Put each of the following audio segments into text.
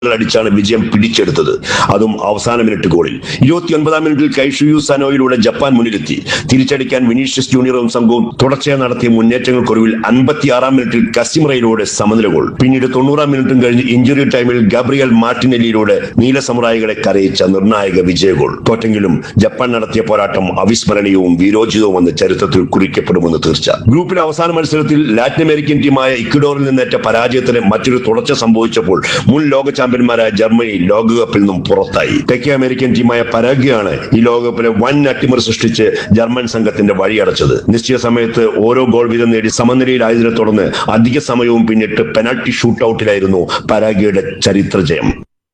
അടിച്ചാണ് വിജയം പിടിച്ചെടുത്തത് അതും അവസാന മിനിറ്റ് ഗോളിൽ ഇരുപത്തിയൊൻപതാം മിനിറ്റിൽ കൈഷുയു സനോയിലൂടെ ജപ്പാൻ മുന്നിലെത്തി തിരിച്ചടിക്കാൻ വിനീഷ്യസ് ജൂനിയറും സംഘവും തുടർച്ചയായി നടത്തിയ മുന്നേറ്റങ്ങൾക്കൊടുവിൽ അൻപത്തിയാറാം മിനിറ്റിൽ കസിമറയിലൂടെ സമനില ഗോൾ പിന്നീട് തൊണ്ണൂറാം മിനിറ്റും കഴിഞ്ഞ് ഇഞ്ചുറി ടൈമിൽ ഗബ്രിയൽ മാർട്ടിനെല്ലിയിലൂടെ നീല സമുറായികളെ കരയിച്ച നിർണായക വിജയ ഗോൾ തോറ്റെങ്കിലും ജപ്പാൻ നടത്തിയ പോരാട്ടം അവിസ്മരണീയവും വീരോചിതവുമെന്ന് ചരിത്രത്തിൽ കുറിക്കപ്പെടുമെന്ന് തീർച്ച ഗ്രൂപ്പിലെ അവസാന മത്സരത്തിൽ ലാറ്റിൻ അമേരിക്കൻ ടീമായ ഇക്വഡോറിൽ നിന്നേറ്റ പരാജയത്തിന് മറ്റൊരു തുടർച്ച സംഭവിച്ചപ്പോൾ മുൻ ലോക ചാമ്പ്യന്മാരായ ജർമ്മനി ലോകകപ്പിൽ നിന്നും പുറത്തായി തെക്കേ അമേരിക്കൻ ടീമായ പരാഗ്വയാണ് ഈ ലോകകപ്പിലെ വൻ അട്ടിമറി സൃഷ്ടിച്ച് ജർമ്മൻ സംഘത്തിന്റെ വഴിയടച്ചത് നിശ്ചയ സമയത്ത് ഓരോ ഗോൾ വീതം നേടി സമനിലയിലായതിനെ തുടർന്ന് അധിക സമയവും പിന്നിട്ട് പെനാൽറ്റി ഷൂട്ടൌട്ടിലായിരുന്നു പരാഗ്വയുടെ ചരിത്ര ജയം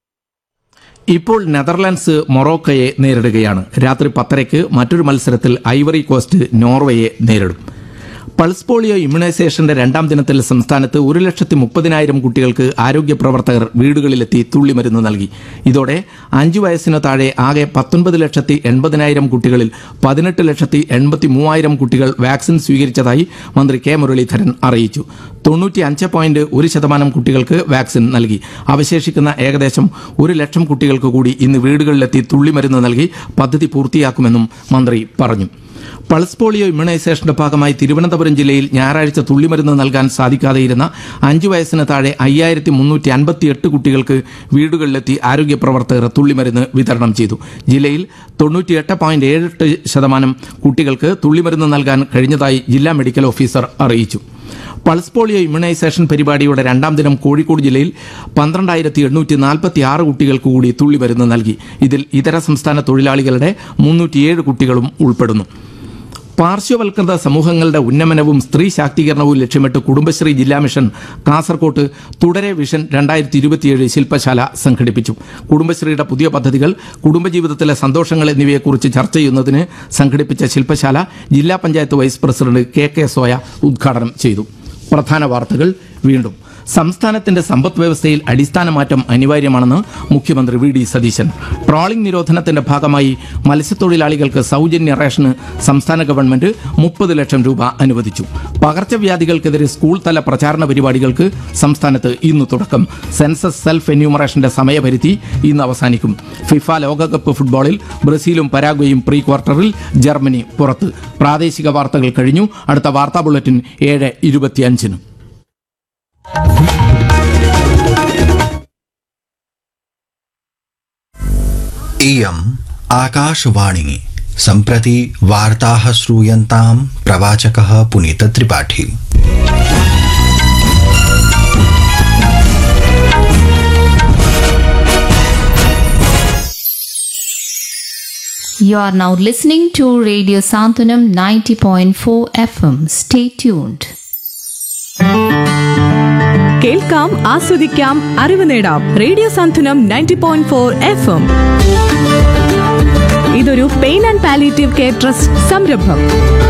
ഇപ്പോൾ നെതർലാൻഡ്സ് മൊറോക്കയെ നേരിടുകയാണ് രാത്രി പത്തരയ്ക്ക് മറ്റൊരു മത്സരത്തിൽ ഐവറി കോസ്റ്റ് നോർവേയെ നേരിടും പൾസ് പോളിയോ ഇമ്മ്യൂണൈസേഷന്റെ രണ്ടാം ദിനത്തിൽ സംസ്ഥാനത്ത് ഒരു ലക്ഷത്തി മുപ്പതിനായിരം കുട്ടികൾക്ക് ആരോഗ്യ പ്രവർത്തകർ വീടുകളിലെത്തി തുള്ളിമരുന്ന് നൽകി ഇതോടെ അഞ്ചു വയസ്സിന് താഴെ ആകെ പത്തൊൻപത് ലക്ഷത്തി എൺപതിനായിരം കുട്ടികളിൽ പതിനെട്ട് ലക്ഷത്തി എൺപത്തി മൂവായിരം കുട്ടികൾ വാക്സിൻ സ്വീകരിച്ചതായി മന്ത്രി കെ മുരളീധരൻ അറിയിച്ചു തൊണ്ണൂറ്റി അഞ്ച് പോയിന്റ് ഒരു ശതമാനം കുട്ടികൾക്ക് വാക്സിൻ നൽകി അവശേഷിക്കുന്ന ഏകദേശം ഒരു ലക്ഷം കുട്ടികൾക്ക് കൂടി ഇന്ന് വീടുകളിലെത്തി തുള്ളിമരുന്ന് നൽകി പദ്ധതി പൂർത്തിയാക്കുമെന്നും മന്ത്രി പറഞ്ഞു പൾസ് പോളിയോ ഇമ്മ്യൂണൈസേഷന്റെ ഭാഗമായി തിരുവനന്തപുരം ജില്ലയിൽ ഞായറാഴ്ച തുള്ളിമരുന്ന് നൽകാൻ സാധിക്കാതെയിരുന്ന അഞ്ചു വയസ്സിന് താഴെ അയ്യായിരത്തി മുന്നൂറ്റി അൻപത്തിയെട്ട് കുട്ടികൾക്ക് വീടുകളിലെത്തി ആരോഗ്യ പ്രവർത്തകർ തുള്ളിമരുന്ന് വിതരണം ചെയ്തു ജില്ലയിൽ തൊണ്ണൂറ്റിയെട്ട് പോയിന്റ് ഏഴെട്ട് ശതമാനം കുട്ടികൾക്ക് തുള്ളിമരുന്ന് നൽകാൻ കഴിഞ്ഞതായി ജില്ലാ മെഡിക്കൽ ഓഫീസർ അറിയിച്ചു പൾസ് പോളിയോ ഇമ്മ്യൂണൈസേഷൻ പരിപാടിയുടെ രണ്ടാം ദിനം കോഴിക്കോട് ജില്ലയിൽ പന്ത്രണ്ടായിരത്തി എണ്ണൂറ്റി നാൽപ്പത്തി ആറ് കുട്ടികൾക്ക് കൂടി തുള്ളിമരുന്ന് നൽകി ഇതിൽ ഇതര സംസ്ഥാന തൊഴിലാളികളുടെ മുന്നൂറ്റിയേഴ് കുട്ടികളും ഉൾപ്പെടുന്നു പാർശ്വവൽകൃത സമൂഹങ്ങളുടെ ഉന്നമനവും സ്ത്രീ ശാക്തീകരണവും ലക്ഷ്യമിട്ട് കുടുംബശ്രീ ജില്ലാ മിഷൻ കാസർകോട്ട് തുടരെ വിഷൻ രണ്ടായിരത്തി ഇരുപത്തിയേഴ് ശില്പശാല സംഘടിപ്പിച്ചു കുടുംബശ്രീയുടെ പുതിയ പദ്ധതികൾ കുടുംബജീവിതത്തിലെ സന്തോഷങ്ങൾ എന്നിവയെക്കുറിച്ച് ചർച്ച ചെയ്യുന്നതിന് സംഘടിപ്പിച്ച ശില്പശാല ജില്ലാ panchayat vice president K K Soya ഉദ്ഘാടനം ചെയ്തു പ്രധാന വാർത്തകൾ വീണ്ടും സംസ്ഥാനത്തിന്റെ സമ്പദ് വ്യവസ്ഥയിൽ അടിസ്ഥാന മാറ്റം അനിവാര്യമാണെന്ന് മുഖ്യമന്ത്രി വി ഡി സതീശൻ ട്രോളിംഗ് നിരോധനത്തിന്റെ ഭാഗമായി മത്സ്യത്തൊഴിലാളികൾക്ക് സൗജന്യ റേഷന് സംസ്ഥാന ഗവൺമെന്റ് മുപ്പത് ലക്ഷം രൂപ അനുവദിച്ചു പകർച്ചവ്യാധികൾക്കെതിരെ സ്കൂൾ തല പ്രചാരണ പരിപാടികൾക്ക് സംസ്ഥാനത്ത് ഇന്ന് തുടക്കം സെൻസസ് സെൽഫ് എന്യൂമറേഷന്റെ സമയപരിധി ഇന്ന് അവസാനിക്കും ഫിഫ ലോകകപ്പ് ഫുട്ബോളിൽ ബ്രസീലും പരാഗ്വയും പ്രീ ക്വാർട്ടറിൽ ജർമ്മനി പുറത്ത് പ്രാദേശിക വാർത്തകൾ കഴിഞ്ഞു അടുത്ത വാർത്താ ബുള്ളറ്റിൻ ഏഴ് ഇരുപത്തിയഞ്ചിന് इयम् आकाशवाणी सम्प्रति वार्ताः श्रूयन्ताम् प्रवाचकः Puneet Tripathi You are now listening to Radio Santanam 90.4 FM. Stay tuned. കേൾക്കാം ആസ്വദിക്കാം അറിവ് നേടാം radio Santhwanam ninety point four F M ഇതൊരു pain and palliative care trust സംരംഭം